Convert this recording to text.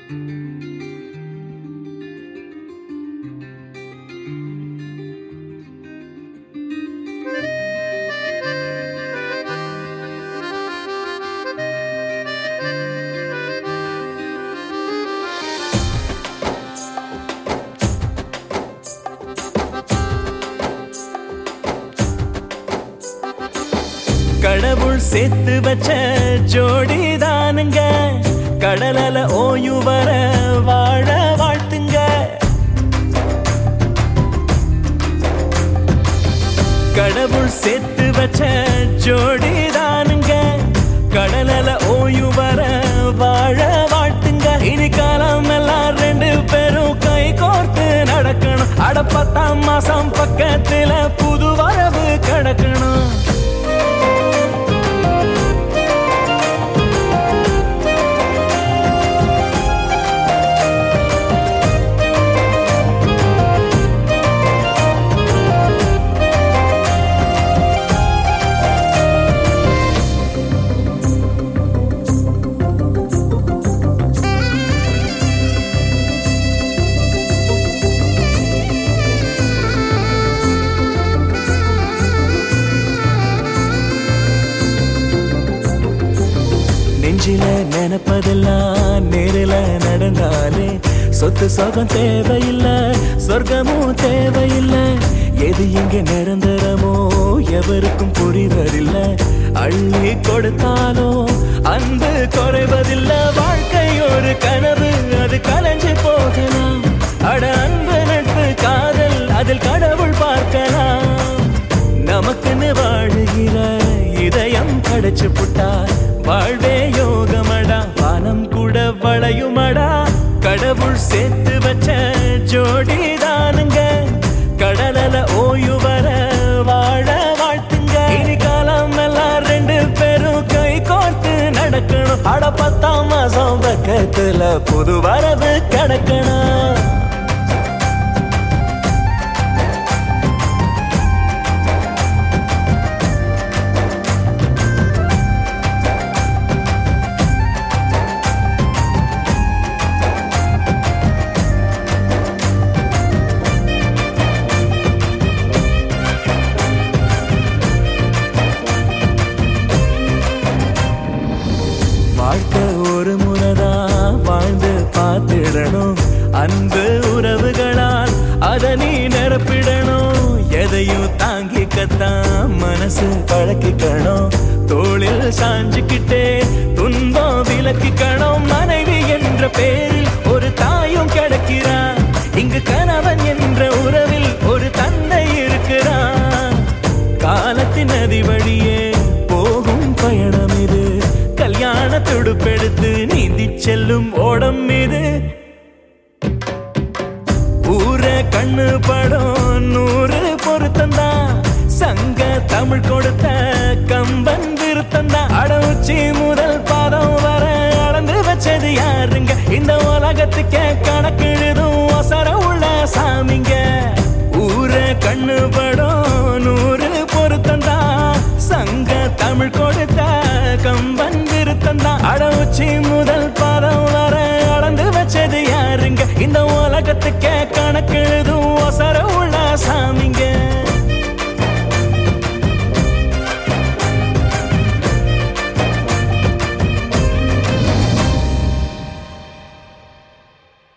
கடவுள் சேர்த்து வச்ச ஜோடி தானுங்க கடலல ஓயு வர வாழ வாழ்த்துங்க கடவுள் சேர்த்து வச்ச ஜோடி தானுங்க கடலல ஓயு வர வாழ வாழ்த்துங்க இனி காலம் எல்லாம் ரெண்டு பேரும் கை கோர்த்து நடக்கணும் அட பத்தாம் மாசம் பக்கத்துல புது வரவு கிடக்கணும் நெஞ்சில நினைப்பதெல்லாம் நேரில நடந்தாலே சொத்து சொகம் தேவையில்லை சொர்க்கமும் தேவையில்லை எது இங்க நிரந்தரமோ எவருக்கும் புரிவதில்லை அள்ளி கொடுத்தாலும் அன்பு குறைவதில்லை வாழ்க்கை ஒரு கனவு அது கலைஞ்சு போகலாம் அட அன்பு நட்பு காதல் அதில் கடவுள் பார்க்கலாம் நமக்குன்னு வாழுகிற இதயம் கடைச்சு புட்டா வாழ்வே யோகமடா வானம் கூட வளையுமடா கடவுள் சேர்த்து வச்ச ஜோடி தானுங்க கடலல ஓய்வு வர வாழ வாழ்த்துங்க இனி காலம் எல்லாம் ரெண்டு பேரும் கை கோர்த்து நடக்கணும் அட பத்தாம் மாசம் பக்கத்துல புது வரவு கிடக்கணும் வாழ்க்கை ஒரு முறைதான் வாழ்ந்து பார்த்திடணும் அன்பு உறவுகளால் அத நீ நிரப்பிடணும் எதையும் தாங்கிக்கத்தான் மனசு பழக்கிக்கணும் தோளில் சாஞ்சுக்கிட்டே துன்பம் விலக்கிக்கணும் மனைவி என்ற பேரில் ஒரு தாயும் கிடைக்கிறான் இங்கு கணவன் என்ற உறவில் ஒரு தந்தை இருக்கிறான் காலத்தின் நதி வழியே போகும் பயணம் இது கல்யாண துடுப்பெடுத்து நீந்தி செல்லும் ஓடம் இது ஊர கண்ணு படம் நூறு பொருத்தந்தா சங்க தமிழ் கொடுத்த கம்பன் விருத்தந்தா அட உச்சி முதல் பாதம் வர அளந்து வச்சது யாருங்க இந்த உலகத்துக்கே கணக்கெழுதும் ஒசர உள்ள சாமிங்க ஊர கண்ணு படம் நூறு பொருத்தந்தா சங்க தமிழ் கொடுத்த கம்பன்